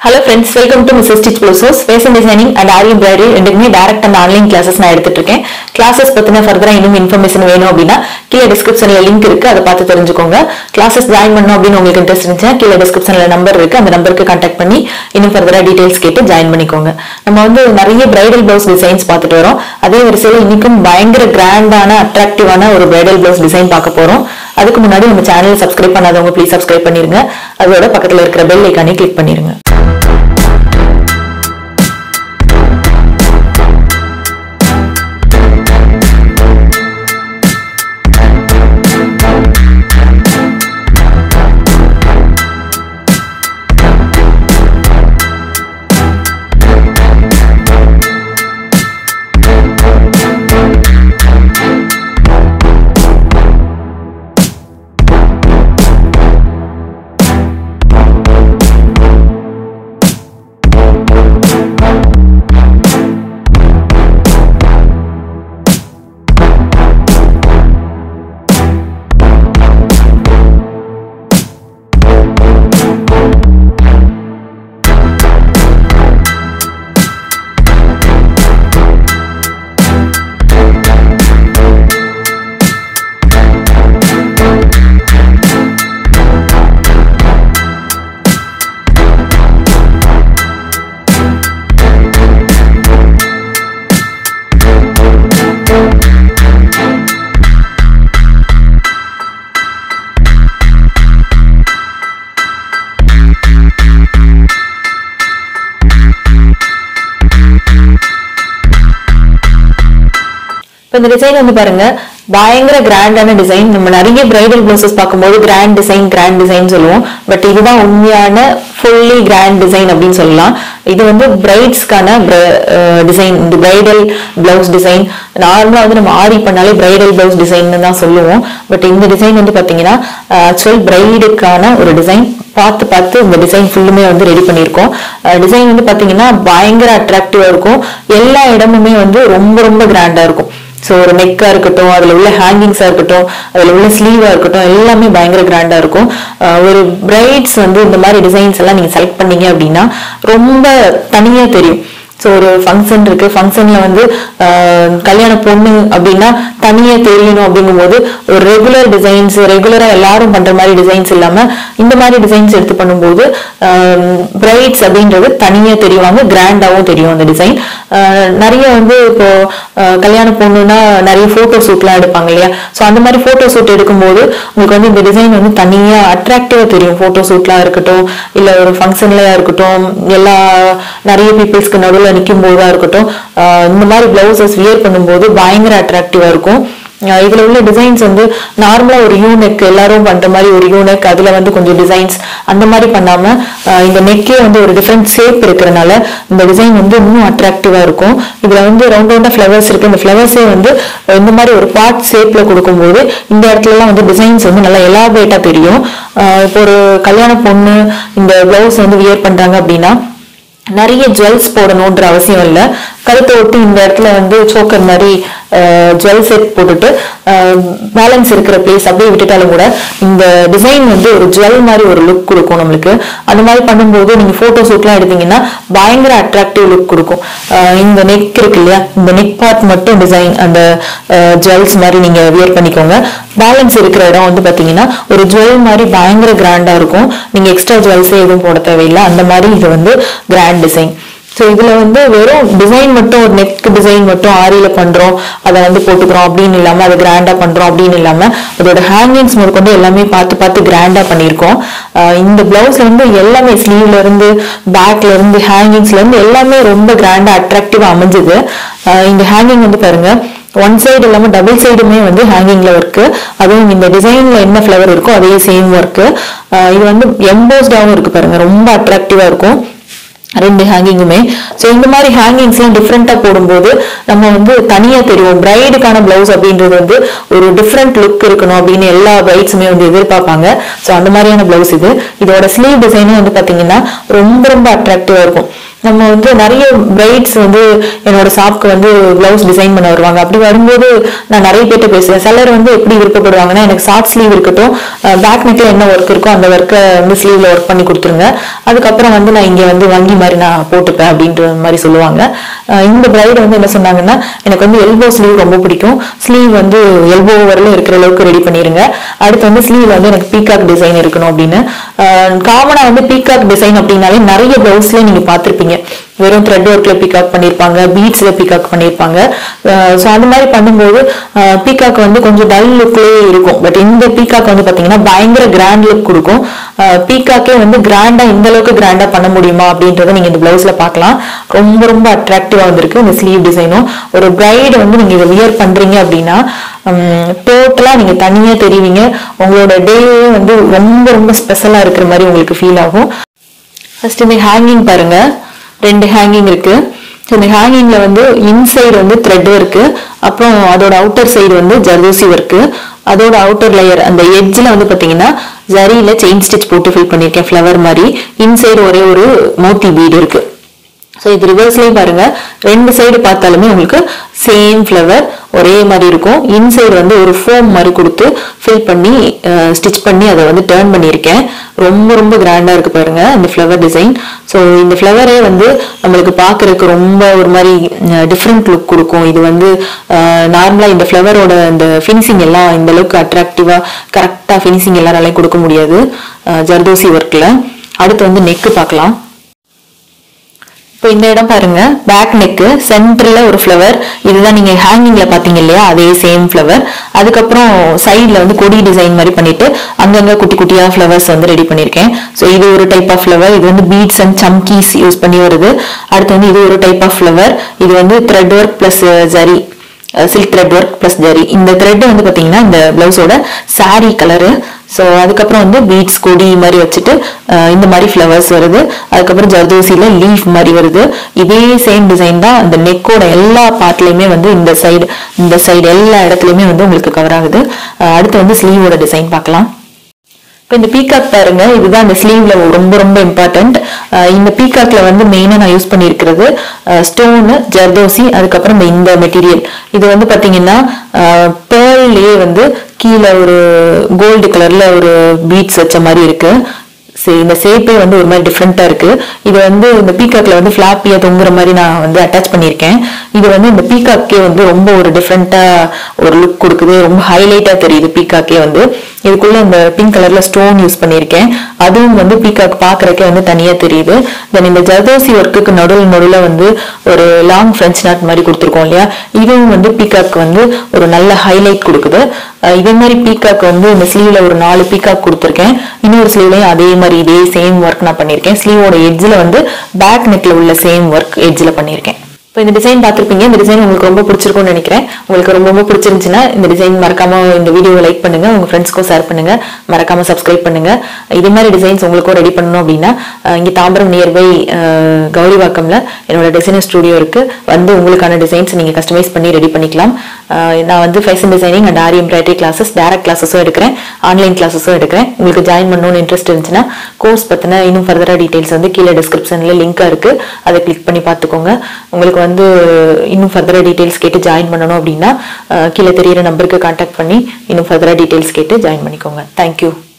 hello friends welcome to mrs stitch blouses fashion designing and aari embroidery ரெண்டுக்குமே direct and online classes நான் எடுத்துட்டு இருக்கேன் classes பத்தின ஃபர்தரா இன்னும் இன்ஃபர்மேஷன் வேணும் அப்படின்னா கீழே டிஸ்கிரிப்ஷன்ல லிங்க் இருக்கு அதை பார்த்து தெரிஞ்சுக்கோங்க கிளாஸஸ் ஜாயின் பண்ணணும் அப்படின்னு உங்களுக்கு இன்ட்ரெஸ்ட் இருந்துச்சுன்னா கீழே டிஸ்கிரிப்ஷன்ல நம்பர் இருக்கு அந்த நம்பருக்கு கான்டாக்ட் பண்ணி இன்னும் ஃபர்தரா டீடைல்ஸ் கேட்டு ஜாயின் பண்ணிக்கோங்க நம்ம வந்து நிறைய பிரைடல் பிளவுஸ் டிசைன்ஸ் பார்த்துட்டு வரோம் அதே வரிசையில் இன்னைக்கும் பயங்கர கிராண்டான அட்ராக்டிவான ஒரு பிரைடல் பிளவுஸ் டிசைன் பார்க்க போறோம் அதுக்கு முன்னாடி நம்ம சேனல் சப்ஸ்கிரைப் பண்ணாதவங்க ப்ளீஸ் சப்ஸ்கிரைப் பண்ணிருங்க அதோட பக்கத்துல இருக்கிற பெல் ஐக்கானே கிளிக் பண்ணிருங்க இப்போ இந்த டிசைன் வந்து பாருங்க பயங்கர கிராண்டான டிசைன் நம்ம நிறைய பிரைடல் பிளவுசஸ் பார்க்கும்போது கிராண்ட் டிசைன் கிராண்ட் டிசைன் சொல்லுவோம் பட் இதுதான் உண்மையான ஃபுல்லி கிராண்ட் டிசைன் அப்படின்னு சொல்லலாம் இது வந்து பிரைட்ஸ்க்கான டிசைன் இந்த பிரைடல் பிளவுஸ் டிசைன் நார்மலாக வந்து நம்ம ஆரி பண்ணாலே பிரைடல் பிளவுஸ் டிசைன் தான் சொல்லுவோம் பட் இந்த டிசைன் வந்து பார்த்தீங்கன்னா ஆக்சுவல் பிரைடுக்கான ஒரு டிசைன் பார்த்து பார்த்து இந்த டிசைன் ஃபுல்லுமே வந்து ரெடி பண்ணியிருக்கோம் டிசைன் வந்து பார்த்தீங்கன்னா பயங்கர அட்ராக்டிவாக இருக்கும் எல்லா இடமுமே வந்து ரொம்ப ரொம்ப கிராண்டாக இருக்கும் ஸோ ஒரு நெக்கா இருக்கட்டும் அதுல உள்ள ஹேங்கிங்ஸா இருக்கட்டும் அதுல உள்ள ஸ்லீவா இருக்கட்டும் எல்லாமே பயங்கர கிராண்டா இருக்கும் அஹ் ஒரு பிரைட்ஸ் வந்து இந்த மாதிரி டிசைன்ஸ் எல்லாம் நீங்க செலக்ட் பண்ணீங்க அப்படின்னா ரொம்ப தனியா தெரியும் ஸோ ஒரு ஃபங்க்ஷன் இருக்கு ஃபங்க்ஷன்ல வந்து ஆஹ் கல்யாண பொண்ணு அப்படின்னா தனியா தெரியணும் அப்படிங்கும்போது ஒரு ரெகுலர் டிசைன்ஸ் ரெகுலரா எல்லாரும் பண்ற மாதிரி டிசைன்ஸ் இல்லாம இந்த மாதிரி டிசைன்ஸ் எடுத்து பண்ணும்போது பிரைட்ஸ் அப்படின்றது தனியா தெரியுவாங்க கிராண்டாவும் தெரியும் அந்த டிசைன் நிறைய வந்து இப்போ ஆஹ் கல்யாண பொண்ணுன்னா நிறைய போட்டோ ஷூட்லாம் எடுப்பாங்க இல்லையா ஸோ அந்த மாதிரி போட்டோ ஷூட் எடுக்கும்போது உங்களுக்கு வந்து இந்த டிசைன் வந்து தனியா அட்ராக்டிவா தெரியும் போட்டோ ஷூட்லாம் இருக்கட்டும் இல்ல ஒரு ஃபங்க்ஷன்லயா இருக்கட்டும் எல்லா நிறைய பீப்புள்ஸ்க்கு நடுவில் நிற்கும் போதா இருக்கட்டும் ஆஹ் இந்த மாதிரி பிளவுசஸ் வியர் பண்ணும்போது பயங்கர அட்ராக்டிவா இருக்கும் ஆஹ் இதுல உள்ள டிசைன்ஸ் வந்து நார்மலா ஒரு யூனெக் எல்லாரும் பண்ற மாதிரி ஒரு யூனெக் அதுல வந்து கொஞ்சம் டிசைன்ஸ் அந்த மாதிரி பண்ணாம ஆஹ் இந்த நெக்கே வந்து ஒரு டிஃப்ரெண்ட் ஷேப் இருக்கிறனால இந்த டிசைன் வந்து இன்னும் அட்ராக்டிவா இருக்கும் இதுல வந்து ரவுண்ட் ரவுண்டா ஃபிளவர்ஸ் இருக்கு இந்த ஃபிளவர்ஸே வந்து இந்த மாதிரி ஒரு பார்ட் ஷேப்ல கொடுக்கும்போது இந்த இடத்துல எல்லாம் வந்து டிசைன்ஸ் வந்து நல்லா எலாபரேட்டா தெரியும் ஆஹ் இப்போ ஒரு கல்யாண பொண்ணு இந்த பிளவுஸ் வந்து வியர் பண்றாங்க அப்படின்னா நிறைய ஜுவல்ஸ் போடணுன்ற அவசியம் இல்லை கழுத்தை ஒட்டி இந்த இடத்துல வந்து சோக்கர் மாதிரி ஜுவல் செட் போட்டுட்டு பேலன்ஸ் இருக்கிற பிளேஸ் அப்படியே விட்டுட்டாலும் கூட இந்த டிசைன் வந்து ஒரு ஜுவல் மாதிரி ஒரு லுக் கொடுக்கும் நம்மளுக்கு அந்த மாதிரி பண்ணும்போது நீங்க போட்டோ ஷூட்லாம் எடுத்தீங்கன்னா பயங்கர அட்ராக்டிவ் லுக் கொடுக்கும் அஹ் இந்த நெக் இருக்கு இல்லையா இந்த நெக் பார்ட் மட்டும் டிசைன் அந்த ஜுவல்ஸ் மாதிரி நீங்க வியர் பண்ணிக்கோங்க பேலன்ஸ் இருக்கிற இடம் வந்து பாத்தீங்கன்னா ஒரு ஜுவல் மாதிரி பயங்கர கிராண்டா இருக்கும் நீங்க எக்ஸ்ட்ரா ஜுவல்ஸே எதுவும் போட தேவையில்லை அந்த மாதிரி இது வந்து கிராண்ட் டிசைன் ஸோ இதுல வந்து வெறும் டிசைன் மட்டும் ஒரு நெக் டிசைன் மட்டும் ஆரியில பண்றோம் அதை வந்து போட்டுக்கிறோம் அப்படின்னு இல்லாம அதை கிராண்டா பண்றோம் அப்படின்னு இல்லாம அதோட ஹேங்கிங்ஸ் முதற்கொண்டு எல்லாமே பார்த்து பார்த்து கிராண்டா பண்ணியிருக்கோம் ஆஹ் இந்த பிளவுஸ் வந்து எல்லாமே ஸ்லீவ்ல இருந்து பேக்ல இருந்து ஹேங்கிங்ஸ்ல இருந்து எல்லாமே ரொம்ப கிராண்டா அட்ராக்டிவா அமைஞ்சுது ஆஹ் இந்த ஹேங்கிங் வந்து பாருங்க ஒன் சைடு இல்லாம டபுள் சைடுமே வந்து ஹேங்கிங்ல இருக்கு அதுவும் இந்த டிசைன்ல என்ன ஃபிளவர் இருக்கோ அதே சேம் ஒர்க்கு இது வந்து எம்போஸ்டாவும் இருக்கு பாருங்க ரொம்ப அட்ராக்டிவா இருக்கும் ரெண்டு ஹேங்கிங்குமே ஸோ இந்த மாதிரி ஹேங்கிங்ஸ்லாம் டிஃப்ரெண்ட்டாக போடும்போது நம்ம வந்து தனியாக தெரியும் பிரைடுக்கான பிளவுஸ் அப்படின்றது வந்து ஒரு டிஃப்ரெண்ட் லுக் இருக்கணும் அப்படின்னு எல்லா பிரைட்ஸுமே வந்து எதிர்பார்ப்பாங்க ஸோ அந்த மாதிரியான பிளவுஸ் இது இதோட ஸ்லீவ் டிசைனும் வந்து பார்த்தீங்கன்னா ரொம்ப ரொம்ப அட்ராக்டிவாக இருக்கும் நம்ம வந்து நிறைய பிரைட்ஸ் வந்து என்னோட ஷாப்க்கு வந்து பிளவுஸ் டிசைன் பண்ண வருவாங்க அப்படி வரும்போது நான் நிறைய பேர்ட்ட பேசுவேன் சிலர் வந்து எப்படி விருப்பப்படுவாங்கன்னா எனக்கு ஷார்ட் ஸ்லீவ் இருக்கட்டும் பேக் நெக்ல என்ன ஒர்க் இருக்கோ அந்த ஒர்க்கை வந்து ஸ்லீவ்ல ஒர்க் பண்ணி கொடுத்துருங்க அதுக்கப்புறம் வந்து நான் இங்க வந்து வங்கி மாதிரி நான் போட்டுப்பேன் அப்படின்ற மாதிரி சொல்லுவாங்க அஹ் இந்த பிரைட் வந்து என்ன சொன்னாங்கன்னா எனக்கு வந்து எல்போ ஸ்லீவ் ரொம்ப பிடிக்கும் ஸ்லீவ் வந்து எல்போ வரல இருக்கிற அளவுக்கு ரெடி பண்ணிருங்க அடுத்து வந்து ஸ்லீவ் வந்து எனக்கு பீகாக் டிசைன் இருக்கணும் அப்படின்னு காமனா வந்து பீகாக் டிசைன் அப்படின்னாலே நிறைய பிளவுஸ்ல நீங்க பார்த்திருப்பீங்க வெறும் த்ரெட் ஒர்க்ல பிகாக் பண்ணிருப்பாங்க பீட்ஸ்ல பிகாக் பண்ணிருப்பாங்க ஸோ அந்த மாதிரி பண்ணும்போது பீகாக் வந்து கொஞ்சம் டல் லுக்லயே இருக்கும் பட் இந்த பீகாக் வந்து பாத்தீங்கன்னா பயங்கர கிராண்ட் லுக் கொடுக்கும் பீகாக்கே வந்து கிராண்டா இந்த அளவுக்கு கிராண்டா பண்ண முடியுமா அப்படின்றத நீங்க இந்த பிளவுஸ்ல பார்க்கலாம் ரொம்ப ரொம்ப அட்ராக்டிவா வந்திருக்கு இந்த ஸ்லீவ் டிசைனும் ஒரு பிரைடு வந்து நீங்க இதை வியர் பண்றீங்க அப்படின்னா டோட்டலா நீங்க தனியா தெரிவிங்க உங்களோட டே வந்து ரொம்ப ரொம்ப ஸ்பெஷலா இருக்கிற மாதிரி உங்களுக்கு ஃபீல் ஆகும் ஃபர்ஸ்ட் இந்த ஹேங்கிங் பாருங்க ரெண்டு ஹேங்கிங் இருக்கு So, இந்த ஹேங்கிங்ல வந்து இன்சைடு வந்து த்ரெட் இருக்கு அப்புறம் அதோட அவுட்டர் சைடு வந்து ஜர்தோசி ஒர்க்கு அதோட அவுட்டர் லேயர் அந்த எட்ஜ்ல வந்து பாத்தீங்கன்னா ஜரியில செயின் ஸ்டிச் போட்டு ஃபில் பண்ணிருக்கேன் ஃப்ளவர் மாதிரி இன்சைடு ஒரே ஒரு மோத்தி பீடு இருக்கு ஸோ இது ரிவர்ஸ்லேயும் பாருங்க ரெண்டு சைடு பார்த்தாலுமே உங்களுக்கு சேம் ஃப்ளவர் ஒரே மாதிரி இருக்கும் இன்சைடு வந்து ஒரு ஃபோம் மாதிரி கொடுத்து ஃபில் பண்ணி ஸ்டிச் பண்ணி அதை வந்து டேர்ன் பண்ணியிருக்கேன் ரொம்ப ரொம்ப கிராண்டாக இருக்கு பாருங்க இந்த ஃப்ளவர் டிசைன் ஸோ இந்த ஃப்ளவரே வந்து நம்மளுக்கு பார்க்கறதுக்கு ரொம்ப ஒரு மாதிரி டிஃப்ரெண்ட் லுக் கொடுக்கும் இது வந்து நார்மலாக இந்த ஃப்ளவரோட இந்த ஃபினிஷிங் எல்லாம் இந்த அளவுக்கு அட்ராக்டிவாக கரெக்டாக ஃபினிஷிங் எல்லாராலையும் கொடுக்க முடியாது அஹ் ஜர்தோசி ஒர்க்கில் அடுத்து வந்து நெக்கு பார்க்கலாம் இப்போ இந்த இடம் பாருங்க பேக் நெக்கு சென்டர்ல ஒரு ஃப்ளவர் இதுதான் நீங்க ஹேங்கிங்ல பாத்தீங்க இல்லையா அதே சேம் ஃப்ளவர் அதுக்கப்புறம் சைடுல வந்து கொடி டிசைன் மாதிரி பண்ணிட்டு அங்கங்க குட்டி குட்டியா ஃப்ளவர்ஸ் வந்து ரெடி பண்ணிருக்கேன் ஸோ இது ஒரு டைப் ஆஃப் ஃப்ளவர் இது வந்து பீட்ஸ் அண்ட் சம்கீஸ் யூஸ் பண்ணி வருது அடுத்து வந்து இது ஒரு டைப் ஆஃப் ஃப்ளவர் இது வந்து த்ரெட் ஒர்க் பிளஸ் ஜரி சில்க் த்ரெட் ஒர்க் பிளஸ் ஜரி இந்த த்ரெட் வந்து பாத்தீங்கன்னா இந்த பிளவுஸோட saree கலரு ஸோ அதுக்கப்புறம் வந்து பீட்ஸ் கொடி மாதிரி வச்சுட்டு அஹ், இந்த மாதிரி ஃப்ளவர்ஸ் வருது அதுக்கப்புறம் ஜர்தோசியில லீஃப் மாதிரி வருது இதே சேம் டிசைன் தான் இந்த நெக்கோட எல்லா பார்ட்லயுமே வந்து இந்த சைடு இந்த சைடு எல்லா இடத்துலயுமே வந்து உங்களுக்கு கவர் ஆகுது அஹ், அடுத்து வந்து ஸ்லீவோட டிசைன் பார்க்கலாம் இப்போ இந்த பீகாக் பாருங்க இதுதான் இந்த ஸ்லீவ்ல ரொம்ப ரொம்ப இம்பார்ட்டன்ட் இந்த பீகாக்ல வந்து மெயினா நான் யூஸ் பண்ணியிருக்கிறது ஸ்டோனு ஜர்தோசி அதுக்கப்புறம் இந்த இந்த மெட்டீரியல் இது வந்து பாத்தீங்கன்னா பேர்லயே வந்து கீழே ஒரு கோல்டு கலர்ல ஒரு பீட்ஸ் வச்ச மாதிரி இருக்கு சரி இந்த ஷேப்பே வந்து ஒரு மாதிரி டிஃப்ரெண்டா இருக்கு இது வந்து இந்த பீகாக்ல வந்து ஃபிளாப்பியா தொங்குற மாதிரி நான் வந்து அட்டாச் பண்ணியிருக்கேன் இது வந்து இந்த பீகாக்கே வந்து ரொம்ப ஒரு டிஃப்ரெண்டா ஒரு லுக் கொடுக்குது ரொம்ப ஹைலைட்டா தெரியுது பீகாக்கே வந்து இதுக்குள்ள இந்த பிங்க் கலர்ல ஸ்டோன் யூஸ் பண்ணியிருக்கேன் அதுவும் வந்து பீகாக் பாக்குறதுக்கே வந்து தனியா தெரியுது தென் இந்த ஜர்தோசி ஒர்க்குக்கு நடுவில் நடுவில் வந்து ஒரு லாங் ஃப்ரெஞ்ச் நாட் மாதிரி கொடுத்துருக்கோம் இல்லையா இதுவும் வந்து பீகாக் வந்து ஒரு நல்ல ஹைலைட் கொடுக்குது அஹ் இதே மாதிரி பீகாக் வந்து இந்த ஸ்லீவ்ல ஒரு நாலு பீகாக் கொடுத்துருக்கேன் இன்னொரு ஸ்லீவ்லயும் அதே மாதிரி இதே சேம் ஒர்க் நான் பண்ணியிருக்கேன் ஸ்லீவோட எட்ஜில் வந்து பேக் நெக்ல உள்ள சேம் ஒர்க் எட்ஜில் பண்ணியிருக்கேன் இப்போ இந்த டிசைன் பார்த்துருப்பீங்க இந்த டிசைன் உங்களுக்கு ரொம்ப பிடிச்சிருக்கும்னு நினைக்கிறேன் உங்களுக்கு ரொம்ப ரொம்ப பிடிச்சிருந்துச்சுன்னா இந்த டிசைன் மறக்காம இந்த வீடியோவை லைக் பண்ணுங்க உங்க ஃப்ரெண்ட்ஸ்க்கும் ஷேர் பண்ணுங்க மறக்காம சப்ஸ்கிரைப் பண்ணுங்க இதே மாதிரி டிசைன்ஸ் உங்களுக்கும் ரெடி பண்ணணும் அப்படின்னா அஹ் இங்க தாம்பரம் நியர்பை கௌரிவாக்கம்ல என்னோட டிசைனர் ஸ்டுடியோ இருக்கு வந்து உங்களுக்கான டிசைன்ஸ் நீங்க கஸ்டமைஸ் பண்ணி ரெடி பண்ணிக்கலாம் அஹ் நான் வந்து fashion designing and aari embroidery classes direct கிளாஸஸும் எடுக்கிறேன் ஆன்லைன் கிளாஸஸும் எடுக்கிறேன் உங்களுக்கு ஜாயின் பண்ணணும்னு இன்ட்ரெஸ்ட் இருந்துச்சுன்னா கோர்ஸ் பத்தின இன்னும் ஃபர்தரா டீடைல்ஸ் வந்து கீழே டிஸ்கிரிப்ஷன்ல லிங்க் இருக்கு அதை கிளிக் பண்ணி பார்த்துக்கோங்க உங்களுக்கு வந்து இன்னும் ஃபர்தரா டீடைல்ஸ் கேட்டு ஜாயின் பண்ணணும் அப்படின்னா அஹ் கீழே தெரியிற நம்பருக்கு கான்டாக்ட் பண்ணி இன்னும் ஃபர்தரா டீடைல்ஸ் கேட்டு ஜாயின் பண்ணிக்கோங்க தேங்க்யூ